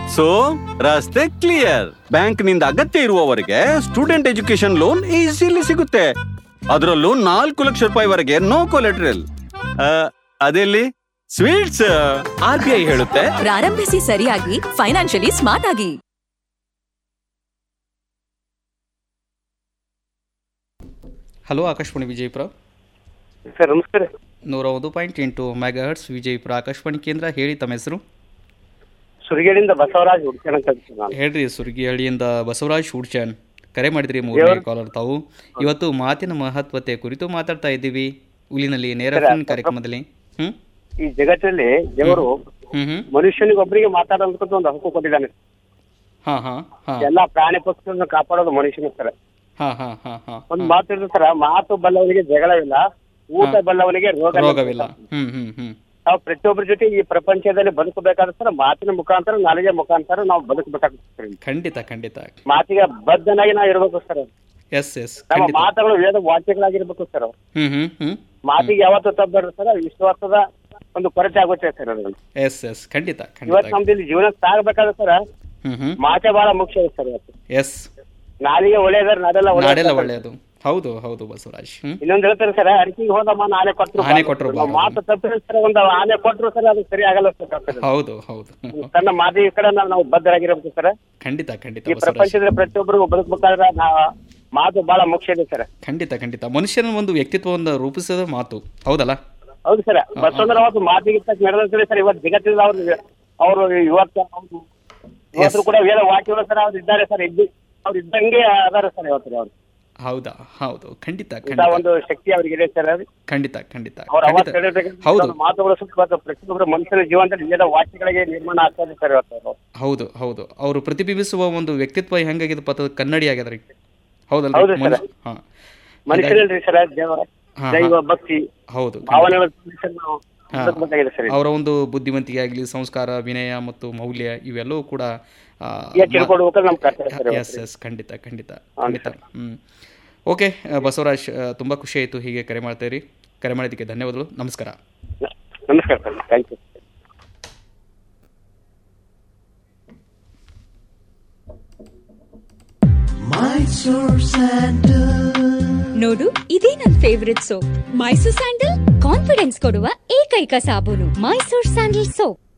So ರಸ್ತೆ clear bank ನಿಂದ ಅಗತ್ಯ ಇರುವವರೆಗೆ ಸ್ಟೂಡೆಂಟ್ ಎಜುಕೇಶನ್ ಲೋನ್ ಈಸಿಲಿ ಸಿಗುತ್ತೆ ಅದರಲ್ಲೂ ನಾಲ್ಕು ಲಕ್ಷ ರೂಪಾಯಿವರೆಗೆ ನೋ ಕೊಲೆಟ್ರಲ್ ಅದೆಲ್ಲಿ ಸ್ವೀಟ್ಸ್ ಆರ್ ಬಿ ಐ ಹೇಳುತ್ತೆ ಪ್ರಾರಂಭಿಸಿ ಸರಿಯಾಗಿ ಫೈನಾನ್ಷಿಯಲಿ ಸ್ಮಾರ್ಟ್ ಆಗಿ ಹಲೋ ಆಕಾಶವಾಣಿ ವಿಜಯಪುರ ಸರ್ ನಮಸ್ಕಾರ ನೂರ ಒಂದು ಪಾಯಿಂಟ್ ಎಂಟು ಮೆಗಾ ಹರ್ಟ್ಸ್ ವಿಜಯಪುರ ಆಕಾಶವಾಣಿ ಕೇಂದ್ರ ಹೇಳಿ ತಮ್ಮ ಹೆಸರು ಸುರಿಗೇಡಿಂದ ಬಸವರಾಜ್ ಹುಡ್ಕಣ ನಾನು ಹೇಳ್ರಿ ಸುರ್ಗಿಹಳ್ಳಿಯಿಂದ ಬಸವರಾಜ್ ಹುಡ್ಚನ್ ಕರೆ ಮಾಡಿದ್ರಿ ಮೂರನೇ ಕಾಲರ್ ತಾವು ಇವತ್ತು ಮಾತಿನ ಮಹತ್ವತೆ ಕುರಿತು ಮಾತಾಡ್ತಾ ಇದ್ದೀವಿ ಉಲಿನಲ್ಲಿ ನೇರ ಫೋನ್ ಕಾರ್ಯಕ್ರಮದಲ್ಲಿ ಹ್ಮ್ ಈ ಜಗತ್ತಲ್ಲಿ ದೇವರು ಹ್ಮ್ ಹ್ಮ್ ಮನುಷ್ಯನಿಗೆ ಒಬ್ಬರಿಗೆ ಮಾತಾಡೋದಕ್ಕಂತ ಒಂದು ಹಕ್ಕು ಕೊಟ್ಟಿದ್ದಾನೆ ಹಾ ಹಾ ಹಾ ಎಲ್ಲಾ ಪ್ರಾಣಿ ಪಕ್ಷಿಗಳನ್ನ ಕಾಪಾಡೋದು ಮನುಷ್ಯನ ಸರ್ ಹಾ ಹಾ ಹಾ ಹಾ ಒಂದ್ ಮಾತು ಇರ್ತದೆ ಸರ್ ಮಾತು ಬಲ್ಲವನಿಗೆ ಜಗಳವಿಲ್ಲ ಊಟ ಬಲ್ಲವನಿಗೆ ರೋಗ ರೋಗವಿಲ್ಲ ಹ್ಮ್ ಹ್ಮ್ ಹ್ಮ್ ನಾವು ಪ್ರತಿಯೊಬ್ಬರ ಜೊತೆ ಈ ಪ್ರಪಂಚದಲ್ಲಿ ಬದುಕಬೇಕಾದ್ರೆ ಸರ್ ಮಾತಿನ ಮುಖಾಂತರ ನಾಲಿಗೆ ಮುಖಾಂತರ ನಾವು ಬದುಕಬೇಕಾಗುತ್ತೆ ಸರ್ ಖಂಡಿತ ಖಂಡಿತ ಮಾತಿಗೆ ಬದ್ಧನಾಗಿ ನಾವು ಇರ್ಬೇಕು ಸರ್ ಎಸ್ ಎಸ್ ನಮ್ಮ ಖಂಡಿತ ಮಾತುಗಳು ವೇದ ವಾಕ್ಯಗಳಾಗಿರ್ಬೇಕು ಸರ್ ಹ್ಮ್ ಹ್ಮ್ ಹ್ಮ್ ಮಾತಿಗೆ ಯಾವತ್ತೂ ತಪ್ಪಬೇಡ ಸರ್ ವಿಶ್ವಾಸದ ಒಂದು ಕೊರತೆ ಆಗುತ್ತೆ ಸರ್ ಅದು ಎಸ್ ಎಸ್ ಖಂಡಿತ ಖಂಡಿತ ಇವತ್ತು ನಮ್ದು ಇಲ್ಲಿ ಜೀವನ ಸಾಗಬೇಕಾದ್ರೆ ಸರ್ ಹ್ಮ್ ಹ್ಮ್ ಮಾತೆ ಬಹಳ ಮುಖ್ಯ ಇದೆ ಸರ್ ಇವತ್ತು ಎಸ್ ನಾಲಿಗೆ ಒಳ್ಳೆಯದಾರೆ ನಾಡೆಲ್ಲ ನಾಡೆಲ್ಲ ಒಳ್ಳೆಯದು ಒಳ್ಳೆಯದು ಹೌದು ಹೌದು ಬಸವರಾಜ್ ಹ್ಮ್ ಇನ್ನೊಂದು ಹೇಳ್ತಾರೆ ಸರ್ ಅಡಿಕೆಗೆ ಹೋದಮ್ಮ ಆನೆ ಕೊಟ್ಟರು ಆನೆ ಕೊಟ್ರು ಬಾರದು. ಮಾತು ತಪ್ಪಿದ್ರೆ ಸರ್ ಒಂದು ಆನೆ ಕೊಟ್ಟರು ಸರ್ ಅದು ಸರಿ ಆಗಲ್ಲ ಸರ್ ತಪ್ಪಿದ್ರೆ. ಹೌದು ಹೌದು ತನ್ನ ಮಾತಿಗೆ ಕಡೆ ನಾವು ನಾವು ಬದ್ಧರಾಗಿರ್ಬೇಕು ಸರ್ ಖಂಡಿತ ಖಂಡಿತ ಈ ಬಸವರಾಜ್ ಪ್ರಪಂಚದಲ್ಲಿ ಪ್ರತಿಯೊಬ್ಬರಿಗೂ ಬದುಕಬೇಕಾದ್ರೆ ನಾ- ಮಾತು ಬಹಳ ಮುಖ್ಯ ಇದೆ ಸರ್ ಖಂಡಿತ ಖಂಡಿತ ಮನುಷ್ಯನ ಒಂದು ವ್ಯಕ್ತಿತ್ವವನ್ನು ರೂಪಿಸೋದು ಮಾತು ಹೌದಲ್ಲ ಹೌದು ಸರ್ ಬಸವಣ್ಣರ ಅವತ್ತು ಮಾತಿಗೆ ತಕ್ಕ ನಡೆದ್ರೆ ಸರ್ ಇವತ್ತು ಜಗತ್ತಿನ ಅವ್ರು ಅವರು ಇವತ್ತು ಅವ್ರು ಇವತ್ತು ಕೂಡ ವೇದ ವಾಕ್ಯಗಳು ಸರ್ ಅವ್ರು ಇದ್ದಾರೆ ಸರ್ ಇದ್ದು ಅವ್ರು ಇದ್ದಂಗೆ ಅದಾರ ಸರ್ ಇವತ್ತು ಅವ್ರು ಹೌದಾ ಹೌದು ಖಂಡಿತ ಇಂಥ ಖಂಡಿತ ಒಂದು ಶಕ್ತಿ ಅವ್ರಿಗೆ ಇದೆ ಸರ್ ಅದು ಖಂಡಿತ ಖಂಡಿತ ಅವ್ರ ಅವತ್ತು ಖಂಡಿತ ಹೇಳಿರ್ತಕ್ಕಂಥ ಹೌದು ಕೆಲವು ಮಾತುಗಳು ಸುತ್ತ ಇವತ್ತು ಪ್ರತಿಯೊಬ್ಬರ ಮನುಷ್ಯನ ಜೀವನದಲ್ಲಿ ವೇದ ವಾಕ್ಯಗಳಿಗೆ ನಿರ್ಮಾಣ ಆಗ್ತಾ ಇದೆ ಸರ್ ಇವತ್ತು ಅವರು ಹೌದು ಹೌದು ಅವರು ಪ್ರತಿಬಿಂಬಿಸುವ ಒಂದು ವ್ಯಕ್ತಿತ್ವ ಹೆಂಗಾಗಿದೆ ಪತ ಕನ್ನಡಿ ಆಗ್ಯದ್ರಿ ಹೌದಲ್ರಿ ಹೌದು ಸರ್. ಮನುಷ್ಯ ಹಾ ಮನುಷ್ಯರಲ್ರಿ ಸರ್ ದೇವರ ಹಾ, ದೈವ ಭಕ್ತಿ ಹೌದು ಭಾವನೆಗಳ ಸರ್ ನಾವು ಹಾ. ಬದುಕಬೇಕಾಗಿದೆ ಸರ್ ಇದು. ಅವರ ಒಂದು ಬುದ್ಧಿವಂತಿಕೆ ಆಗಲಿ ಸಂಸ್ಕಾರ ವಿನಯ ಮತ್ತು ಮೌಲ್ಯ ಇವೆಲ್ಲವೂ ಕೂಡ ಈಗ ತಿಳ್ಕೊಡ್ಬೇಕಾದ್ರೆ ನಮ್ಮ ಕರ್ತವ್ಯ ಸರ್ ಎಸ್ ಎಸ್ ಖಂಡಿತ ಖಂಡಿತ ಖಂಡಿತ ಹ್ಞೂ ಓಕೆ ಬಸವರಾಜ್ ತುಂಬ ಖುಷಿ ಆಯಿತು ಹೀಗೆ ಕರೆ ಮಾಡ್ತೀರಿ ಕರೆ ಮಾಡಿದ್ದಕ್ಕೆ ಧನ್ಯವಾದಗಳು ನಮಸ್ಕಾರ ನಮಸ್ಕಾರ ಸರ್ ಥ್ಯಾಂಕ್ ಯು ನೋಡು ಇದೇ ನನ್ favourite soap Mysore sandal confidence ಕೊಡುವ ಏಕೈಕ ಸಾಬೂನು ಮೈಸೂರ್ ಸ್ಯಾಂಡಲ್ ಸೋಪ್